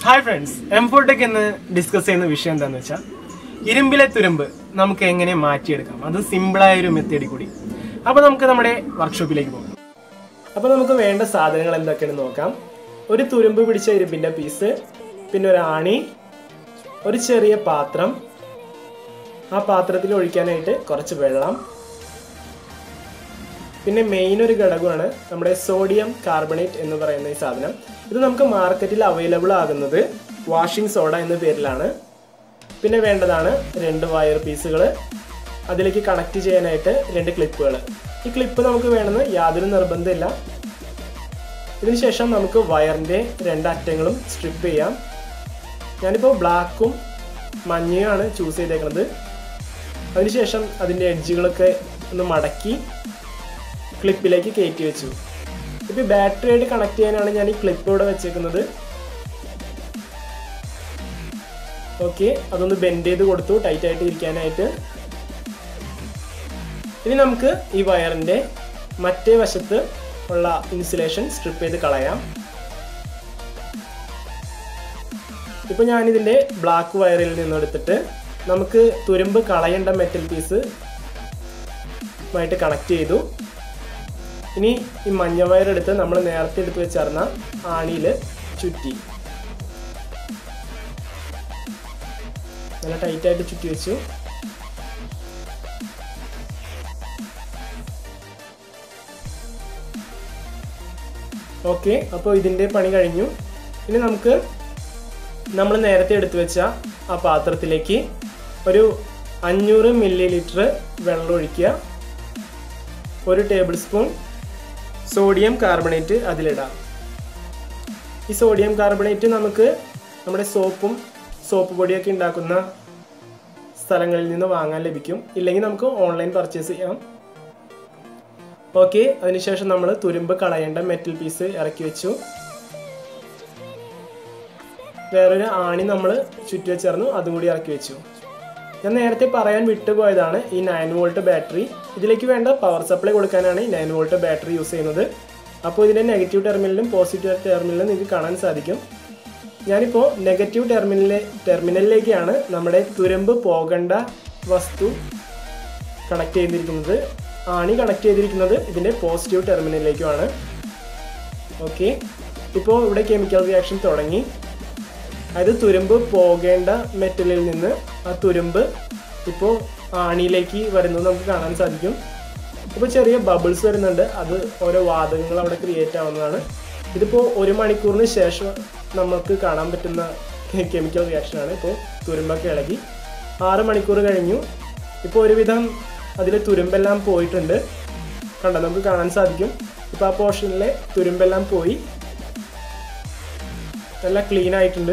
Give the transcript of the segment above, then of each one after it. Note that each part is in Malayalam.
ഹായ് ഫ്രണ്ട്സ് എംഫോർടെക് എന്ന് ഡിസ്കസ് ചെയ്യുന്ന വിഷയം എന്താണെന്ന് വെച്ചാൽ ഇരുമ്പിലെ തുരുമ്പ് നമുക്ക് എങ്ങനെ മാറ്റിയെടുക്കാം അത് സിമ്പിളായ ഒരു മെത്തേഡിൽ കൂടി അപ്പോൾ നമുക്ക് നമ്മുടെ വർക്ക്ഷോപ്പിലേക്ക് പോകാം അപ്പോൾ നമുക്ക് വേണ്ട സാധനങ്ങൾ എന്തൊക്കെയാണെന്ന് നോക്കാം ഒരു തുരുമ്പ് പിടിച്ച ഇരുമ്പിൻ്റെ പീസ് പിന്നെ ഒരു ആണി ഒരു ചെറിയ പാത്രം ആ പാത്രത്തിൽ ഒഴിക്കാനായിട്ട് കുറച്ച് വെള്ളം പിന്നെ മെയിൻ ഒരു ഘടകമാണ് നമ്മുടെ സോഡിയം കാർബണേറ്റ് എന്ന് പറയുന്ന ഈ സാധനം ഇത് നമുക്ക് മാർക്കറ്റിൽ അവൈലബിൾ ആകുന്നത് വാഷിംഗ് സോഡ എന്ന പേരിലാണ് പിന്നെ വേണ്ടതാണ് രണ്ട് വയർ പീസുകൾ അതിലേക്ക് കണക്ട് ചെയ്യാനായിട്ട് രണ്ട് ക്ലിപ്പുകൾ ഈ ക്ലിപ്പ് നമുക്ക് വേണമെന്ന് യാതൊരു നിർബന്ധമില്ല ഇതിനുശേഷം നമുക്ക് വയറിൻ്റെ രണ്ട് അറ്റങ്ങളും സ്ട്രിപ്പ് ചെയ്യാം ഞാനിപ്പോൾ ബ്ലാക്കും മഞ്ഞയുമാണ് ചൂസ് ചെയ്തേക്കുന്നത് അതിനുശേഷം അതിൻ്റെ എഡ്ജുകളൊക്കെ ഒന്ന് മടക്കി ക്ലിപ്പിലേക്ക് കയറ്റി വെച്ചു ഇപ്പോൾ ബാറ്ററി ആയിട്ട് കണക്ട് ചെയ്യാനാണ് ഞാൻ ഈ ക്ലിപ്പ് ഇവിടെ വെച്ചേക്കുന്നത് ഓക്കെ അതൊന്ന് ബെൻഡ് ചെയ്ത് കൊടുത്തു ടൈറ്റ് ആയിട്ട് ഇരിക്കാനായിട്ട് ഇനി നമുക്ക് ഈ വയറിൻ്റെ മറ്റേ വശത്ത് ഉള്ള ഇൻസുലേഷൻ സ്ട്രിപ്പ് ചെയ്ത് കളയാം ഇപ്പോൾ ഞാനിതിൻ്റെ ബ്ലാക്ക് വയറിൽ നിന്നെടുത്തിട്ട് നമുക്ക് തുരുമ്പ് കളയേണ്ട മെറ്റൽ പീസ് ആയിട്ട് കണക്ട് ചെയ്തു ഇനി ഈ മഞ്ഞ വയർ എടുത്ത് നമ്മൾ നേരത്തെ എടുത്ത് വെച്ചറിഞ്ഞ ആണിയിൽ ചുറ്റി നല്ല ടൈറ്റായിട്ട് ചുറ്റി വെച്ചു ഓക്കെ അപ്പോൾ ഇതിൻ്റെ പണി കഴിഞ്ഞു ഇനി നമുക്ക് നമ്മൾ നേരത്തെ എടുത്തു വെച്ച ആ പാത്രത്തിലേക്ക് ഒരു അഞ്ഞൂറ് മില്ലി ലിറ്റർ വെള്ളം ഒഴിക്കുക ഒരു ടേബിൾ സ്പൂൺ സോഡിയം കാർബണേറ്റ് അതിലിടാം ഈ സോഡിയം കാർബണേറ്റ് നമുക്ക് നമ്മുടെ സോപ്പും സോപ്പ് പൊടിയൊക്കെ ഉണ്ടാക്കുന്ന സ്ഥലങ്ങളിൽ നിന്ന് വാങ്ങാൻ ലഭിക്കും ഇല്ലെങ്കിൽ നമുക്ക് ഓൺലൈൻ പർച്ചേസ് ചെയ്യാം ഓക്കെ അതിനുശേഷം നമ്മൾ തുരുമ്പ് കളയേണ്ട മെറ്റൽ പീസ് ഇറക്കി വെച്ചു വേറൊരു ആണി നമ്മൾ ചുറ്റി വെച്ചേർന്നു അതും കൂടി ഇറക്കി വെച്ചു ഞാൻ നേരത്തെ പറയാൻ വിട്ടുപോയതാണ് ഈ നയൻ വോൾട്ട് ബാറ്ററി ഇതിലേക്ക് വേണ്ട പവർ സപ്ലൈ കൊടുക്കാനാണ് ഈ നയൻ വോൾട്ട് ബാറ്ററി യൂസ് ചെയ്യുന്നത് അപ്പോൾ ഇതിൻ്റെ നെഗറ്റീവ് ടെർമിനലും പോസിറ്റീവ് ടെർമിനലും നിങ്ങൾക്ക് കാണാൻ സാധിക്കും ഞാനിപ്പോൾ നെഗറ്റീവ് ടെർമിനലിലെ ടെർമിനലിലേക്കാണ് നമ്മുടെ തുരുമ്പ് പോകേണ്ട വസ്തു കണക്ട് ചെയ്തിരിക്കുന്നത് ആണി കണക്ട് ചെയ്തിരിക്കുന്നത് ഇതിൻ്റെ പോസിറ്റീവ് ടെർമിനലിലേക്കുമാണ് ഓക്കെ ഇപ്പോൾ ഇവിടെ കെമിക്കൽ റിയാക്ഷൻ തുടങ്ങി അതായത് തുരുമ്പ് പോകേണ്ട മെറ്റലിൽ നിന്ന് ആ തുരുമ്പ് ഇപ്പോൾ ആണിയിലേക്ക് വരുന്നത് നമുക്ക് കാണാൻ സാധിക്കും ഇപ്പോൾ ചെറിയ ബബിൾസ് വരുന്നുണ്ട് അത് ഓരോ വാതകങ്ങൾ അവിടെ ക്രിയേറ്റ് ആവുന്നതാണ് ഇതിപ്പോൾ ഒരു മണിക്കൂറിന് ശേഷം നമുക്ക് കാണാൻ പറ്റുന്ന കെമിക്കൽ റിയാക്ഷനാണ് ഇപ്പോൾ തുരുമ്പൊക്കെ ഇളകി ആറ് മണിക്കൂർ കഴിഞ്ഞു ഇപ്പോൾ ഒരുവിധം അതിൽ തുരുമ്പെല്ലാം പോയിട്ടുണ്ട് കണ്ടോ നമുക്ക് കാണാൻ സാധിക്കും ഇപ്പോൾ ആ പോർഷനിലെ തുരുമ്പെല്ലാം പോയി നല്ല ക്ലീൻ ആയിട്ടുണ്ട്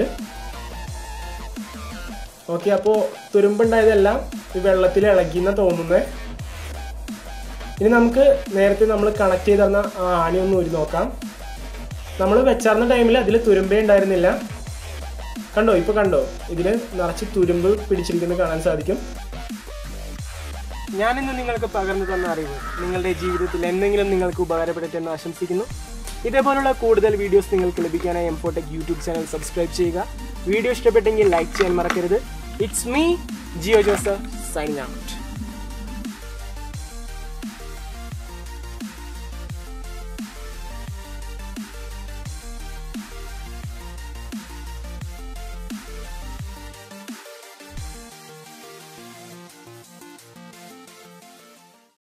ഓക്കെ അപ്പോൾ തുരുമ്പുണ്ടായതെല്ലാം ഈ വെള്ളത്തിൽ ഇളകിയെന്ന് തോന്നുന്നത് ഇനി നമുക്ക് നേരത്തെ നമ്മൾ കണക്ട് ചെയ്ത് തന്ന ആ ആണി ഒന്ന് ഊരി നോക്കാം നമ്മൾ വെച്ചറിഞ്ഞ ടൈമിൽ അതിൽ തുരുമ്പേ ഉണ്ടായിരുന്നില്ല കണ്ടോ ഇപ്പോൾ കണ്ടോ ഇതിൽ നിറച്ച് തുരുമ്പ് പിടിച്ചിരിക്കുന്നത് കാണാൻ സാധിക്കും ഞാനിന്ന് നിങ്ങൾക്ക് പകർന്നു തന്ന അറിവ് നിങ്ങളുടെ ജീവിതത്തിൽ എന്തെങ്കിലും നിങ്ങൾക്ക് ഉപകാരപ്പെടട്ടെന്ന് ആശംസിക്കുന്നു ഇതേപോലുള്ള കൂടുതൽ വീഡിയോസ് നിങ്ങൾക്ക് ലഭിക്കാനായി എംഫോടെക് യൂട്യൂബ് ചാനൽ സബ്സ്ക്രൈബ് ചെയ്യുക വീഡിയോ ഇഷ്ടപ്പെട്ടെങ്കിൽ ലൈക്ക് ചെയ്യാൻ മറക്കരുത് it's me Jiyo Joseph signing out